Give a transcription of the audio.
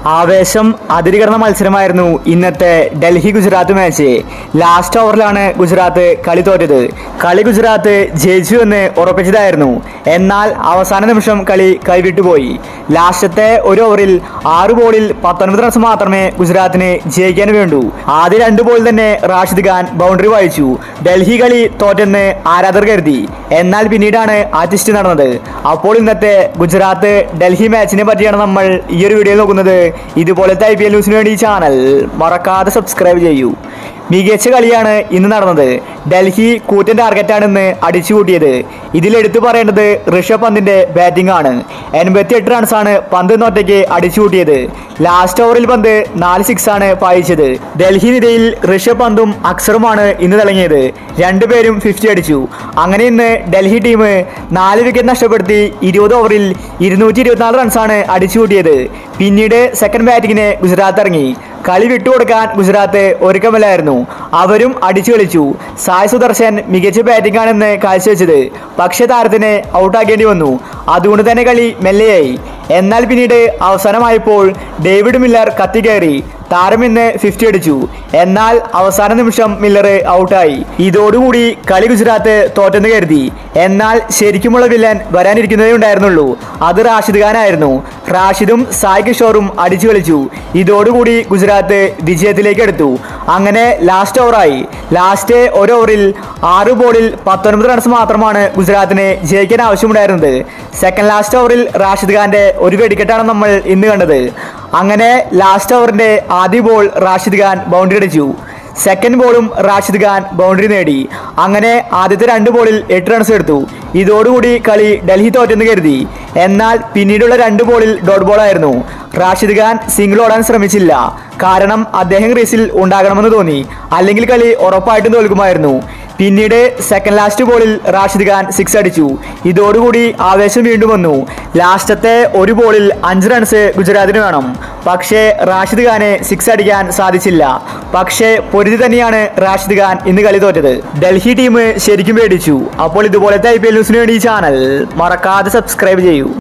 ആവേശം അതിരുകടന്ന മത്സരമായിരുന്നു ഇന്നത്തെ ഡൽഹി ഗുജറാത്ത് മാച്ച് ലാസ്റ്റ് ഓവറിലാണ് ഗുജറാത്ത് കളി തോറ്റത് കളി ഗുജറാത്ത് ജയിച്ചു എന്ന് ഉറപ്പിച്ചതായിരുന്നു എന്നാൽ അവസാന നിമിഷം കളി കൈവിട്ടുപോയി ലാസ്റ്റത്തെ ഒരു ഓവറിൽ ആറ് ബോളിൽ പത്തൊൻപത് റൺസ് മാത്രമേ ഗുജറാത്തിന് ജയിക്കാൻ വേണ്ടൂ ആദ്യ രണ്ട് ബോളിൽ തന്നെ റാഷിദ് ഖാൻ ബൗണ്ടറി വായിച്ചു ഡൽഹി കളി തോറ്റെന്ന് ആരാധകർ കരുതി എന്നാൽ പിന്നീടാണ് ആ ട്വിസ്റ്റ് നടന്നത് അപ്പോൾ ഇന്നത്തെ ഗുജറാത്ത് ഡൽഹി മാച്ചിനെ പറ്റിയാണ് നമ്മൾ ഈ ഒരു വീഡിയോയിൽ നോക്കുന്നത് ഇതുപോലത്തെ ഐ പി എൽ ന്യൂസിന് വേണ്ടി ഈ ചാനൽ മറക്കാതെ സബ്സ്ക്രൈബ് ചെയ്യൂ മികച്ച കളിയാണ് ഇന്ന് നടന്നത് ഡൽഹി കൂറ്റൻ ടാർഗറ്റാണ് ഇന്ന് അടിച്ചുകൂട്ടിയത് ഇതിൽ എടുത്തു പറയേണ്ടത് ഋഷഭ് പന്തിന്റെ ബാറ്റിംഗ് ആണ് എൺപത്തി എട്ട് റൺസാണ് പന്ത് ഒറ്റയ്ക്ക് അടിച്ചുകൂട്ടിയത് ലാസ്റ്റ് ഓവറിൽ പന്ത് നാല് സിക്സ് ആണ് പായിച്ചത് ഡൽഹി നിരയിൽ ഋഷഭ് പന്തും അക്സറുമാണ് ഇന്ന് തിളങ്ങിയത് രണ്ടുപേരും ഫിഫ്റ്റി അടിച്ചു അങ്ങനെ ഇന്ന് ഡൽഹി ടീം നാല് വിക്കറ്റ് നഷ്ടപ്പെടുത്തി ഇരുപത് ഓവറിൽ ഇരുന്നൂറ്റി ഇരുപത്തിനാല് റൺസാണ് അടിച്ചുകൂട്ടിയത് പിന്നീട് സെക്കൻഡ് ബാറ്റിങ്ങിന് ഗുജറാത്ത് ഇറങ്ങി കളി വിട്ടുകൊടുക്കാൻ ഗുജറാത്ത് ഒരുക്കമില്ലായിരുന്നു അവരും അടിച്ചു കളിച്ചു സായ് സുദർശൻ മികച്ച ബാറ്റിംഗ് ആണെന്ന് കാഴ്ചവെച്ചത് പക്ഷേ താരത്തിന് ഔട്ടാക്കേണ്ടി വന്നു അതുകൊണ്ട് തന്നെ കളി മെല്ലെയായി എന്നാൽ പിന്നീട് അവസാനമായപ്പോൾ ഡേവിഡ് മില്ലർ കത്തിക്കയറി താരം ഇന്ന് ഫിഫ്റ്റി അടിച്ചു എന്നാൽ അവസാന നിമിഷം മില്ലർ ഔട്ടായി ഇതോടുകൂടി കളി ഗുജറാത്ത് തോറ്റെന്ന് കരുതി എന്നാൽ ശരിക്കുമുള്ള വില്ലൻ വരാനിരിക്കുന്നതേ ഉണ്ടായിരുന്നുള്ളൂ അത് റാഷിദ് ഖാനായിരുന്നു റാഷിദും സായ് കിഷോറും അടിച്ചു കളിച്ചു ഇതോടുകൂടി ഗുജറാത്ത് വിജയത്തിലേക്ക് എടുത്തു അങ്ങനെ ലാസ്റ്റ് ഓവറായി ലാസ്റ്റ് ഒരു ഓവറിൽ ആറ് ബോളിൽ പത്തൊൻപത് റൺസ് മാത്രമാണ് ഗുജറാത്തിന് ജയിക്കാൻ ആവശ്യമുണ്ടായിരുന്നത് സെക്കൻഡ് ലാസ്റ്റ് ഓവറിൽ റാഷിദ് ഖാന്റെ ഒരു വെടിക്കെട്ടാണ് നമ്മൾ ഇന്ന് കണ്ടത് അങ്ങനെ ലാസ്റ്റ് ഓവറിന്റെ ആദ്യ ബോൾ റാഷിദ് ഖാൻ ബൗണ്ടറി അടിച്ചു സെക്കൻഡ് ബോളും റാഷിദ് ഖാൻ ബൗണ്ടറി നേടി അങ്ങനെ ആദ്യത്തെ രണ്ട് ബോളിൽ എട്ട് റൺസ് എടുത്തു ഇതോടുകൂടി കളി ഡൽഹി തോറ്റെന്ന് കരുതി എന്നാൽ പിന്നീടുള്ള രണ്ട് ബോളിൽ ഡോട്ട് ബോളായിരുന്നു റാഷിദ് ഖാൻ സിംഗിൾ ഓടാൻ ശ്രമിച്ചില്ല കാരണം അദ്ദേഹം ക്രീസിൽ ഉണ്ടാകണമെന്ന് തോന്നി അല്ലെങ്കിൽ കളി ഉറപ്പായിട്ടും തോൽക്കുമായിരുന്നു പിന്നീട് സെക്കൻഡ് ലാസ്റ്റ് ബോളിൽ റാഷിദ് ഖാൻ സിക്സ് അടിച്ചു ഇതോടുകൂടി ആവേശം വീണ്ടും വന്നു ലാസ്റ്റത്തെ ഒരു ബോളിൽ അഞ്ച് റൺസ് ഗുജറാത്തിന് വേണം പക്ഷേ റാഷിദ് ഖാനെ സിക്സ് അടിക്കാൻ സാധിച്ചില്ല പക്ഷേ പൊരുതി തന്നെയാണ് റാഷിദ് ഖാൻ ഇന്ന് കളി തോറ്റത് ഡൽഹി ടീം ശരിക്കും പേടിച്ചു അപ്പോൾ ഇതുപോലത്തെ ഐ പി എൽ ന്യൂസിന് വേണ്ടി ഈ ചാനൽ മറക്കാതെ സബ്സ്ക്രൈബ് ചെയ്യൂ